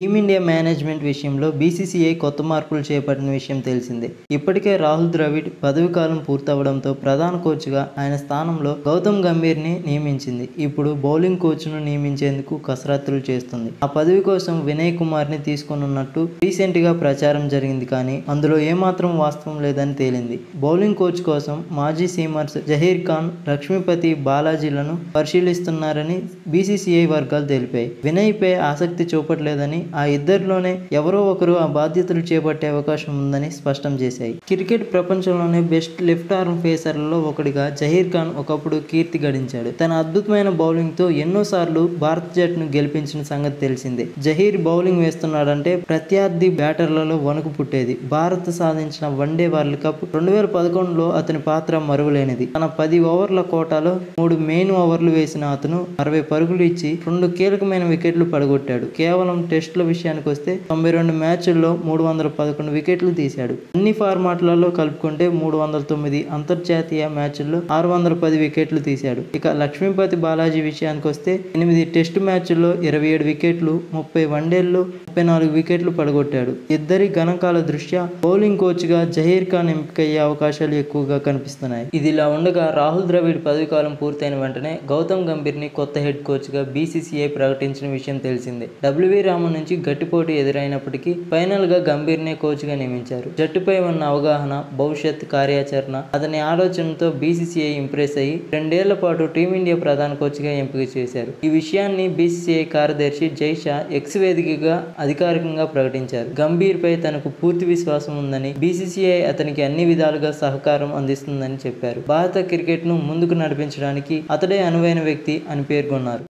team India management విషయంలో BCCI కొత్త మార్పులు చేపట్టిన విషయం తెలిసిందే ఇప్పటికే రాహుల్ ద్రవిడ్ పదవి కాలం పూర్తవడంతో ప్రధాన కోచ్గా ఆయన స్థానంలో గౌతమ్ గంభీర్ని నియమించింది ఇప్పుడు బౌలింగ్ కోచ్ను నియమించేందుకు కసరత్తులు చేస్తుంది ఆ పదవి కోసం వినయ్ కుమార్ని తీసుకొనున్నట్టు రీసెంట్ గా ప్రచారం జరిగింది కానీ అందులో ఏమాత్రం వాస్తవం లేదని తేలింది బౌలింగ్ కోచ్ కోసం మాజీ సీమర్స్ జహీర్ ఖాన్ లక్ష్మీపతి బాలాజీలను పరిశీలిస్తున్నారని బీసీసీఐ వర్గాలు తెలిపాయి వినయ్ పై ఆసక్తి చూపట్లేదని ఆ ఇద్దరిలోనే ఎవరో ఒకరు ఆ బాధ్యతలు చేపట్టే అవకాశం ఉందని స్పష్టం చేశాయి క్రికెట్ ప్రపంచంలోనే బెస్ట్ లెఫ్ట్ ఆర్మ్ ఫేసర్లలో ఒకటిగా జహీర్ ఖాన్ ఒకప్పుడు కీర్తి గడించాడు తన అద్భుతమైన బౌలింగ్ తో ఎన్నోసార్లు భారత్ జట్టును గెలిపించిన సంగతి తెలిసిందే జహీర్ బౌలింగ్ వేస్తున్నాడంటే ప్రత్యర్థి బ్యాటర్లలో వణుకు పుట్టేది భారత్ సాధించిన వన్డే వరల్డ్ కప్ రెండు వేల పదకొండులో అతని పాత్ర మరువలేనిది తన పది ఓవర్ల కోటాలో మూడు మెయిన్ ఓవర్లు వేసిన అతను అరవై పరుగులు ఇచ్చి రెండు కీలకమైన వికెట్లు పడగొట్టాడు కేవలం టెస్టుల విషయానికి వస్తే తొంభై రెండు మ్యాచ్ల్లో మూడు వందల పదకొండు వికెట్లు తీశాడు అన్ని ఫార్మాట్లలో కలుపుకుంటే మూడు వందల తొమ్మిది అంతర్జాతీయ మ్యాచ్ల్లో ఆరు వందల పది వికెట్లు తీశాడు ఇక లక్ష్మీపతి బాలాజీ విషయానికి వస్తే ఎనిమిది టెస్టు మ్యాచ్ల్లో ఇరవై ఏడు వికెట్లు ముప్పై వన్డేల్లో ముప్పై నాలుగు వికెట్లు పడగొట్టాడు ఇద్దరి గణకాల దృష్ట్యా బౌలింగ్ కోచ్ గా జహీర్ ఖాన్ ఎంపికయ్యే అవకాశాలు ఎక్కువగా కనిపిస్తున్నాయి ఇది ఇలా ఉండగా రాహుల్ ద్రవిడ్ పదవి కాలం పూర్తయిన వెంటనే గౌతమ్ గంభీర్ ని కొత్త హెడ్ కోచ్ గా బీసీసీఐ ప్రకటించిన విషయం తెలిసిందే డబ్ల్యూవీ రామన్ నుంచి గట్టి పోటీ ఎదురైనప్పటికీ ఫైనల్ గా గంభీర్ నే కోచ్ గా నియమించారు జట్టుపై ఉన్న అవగాహన భవిష్యత్ కార్యాచరణ అతని ఆలోచనతో బీసీసీఐ ఇంప్రెస్ అయ్యి రెండేళ్ల పాటు టీమిండియా ప్రధాన కోచ్ గా ఎంపిక చేశారు ఈ విషయాన్ని బీసీసీఐ కార్యదర్శి జైషా ఎక్స్ వేదికగా అధికారికంగా ప్రకటించారు గంభీర్ పై తనకు పూర్తి విశ్వాసం ఉందని బీసీసీఐ అతనికి అన్ని విధాలుగా సహకారం అందిస్తుందని చెప్పారు భారత క్రికెట్ ను ముందుకు నడిపించడానికి అతడే అనువైన వ్యక్తి అని పేర్కొన్నారు